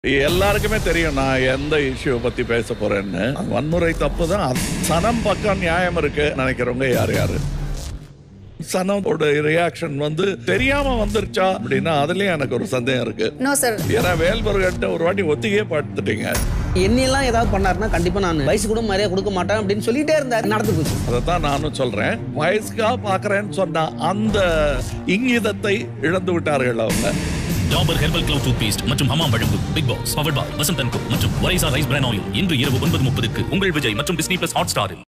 எல்லாருக்குமே தெரியும் நான் எந்த இஷ்யூ பத்தி பேச போறேன்னு வன்முறை தப்பு தான் சனம் பக்கம் நியாயம் இருக்கு நினைக்கிறவங்க யார் யாரு சனத்தோட ரியாக்ஷன் வந்து தெரியாம வந்துருச்சா அப்படின்னா அதுலயும் எனக்கு ஒரு சந்தேகம் இருக்கு நோ சார் ஏன்னா வேல்முருகன்ட்ட ஒரு வாட்டி ஒத்திகையே படுத்துட்டீங்க என்னையெல்லாம் ஏதாவது பண்ணாருன்னா கண்டிப்பா நான் வயசு கூட மரியாதை கொடுக்க மாட்டேன் அப்படின்னு சொல்லிட்டே இருந்தாரு நடந்து போச்சு அதைத்தான் நானும் சொல்றேன் வயசுக்கா பாக்குறேன்னு சொன்ன அந்த இங்கிதத்தை இழந்து விட்டார்கள் அவங்க Dabur herbal glow toothpaste மற்றும் ஹமாம் வழங்கும் Bigg Boss powered by Vasanth and co மற்றும் ஒரைசா ரைஸ் பிரான் ஆயில் இன்று இரவு ஒன்பது முப்பதுக்கு உங்கள் விஜய் மற்றும் டிஸ்னி பிளஸ் ஹாட் ஸ்டாரில்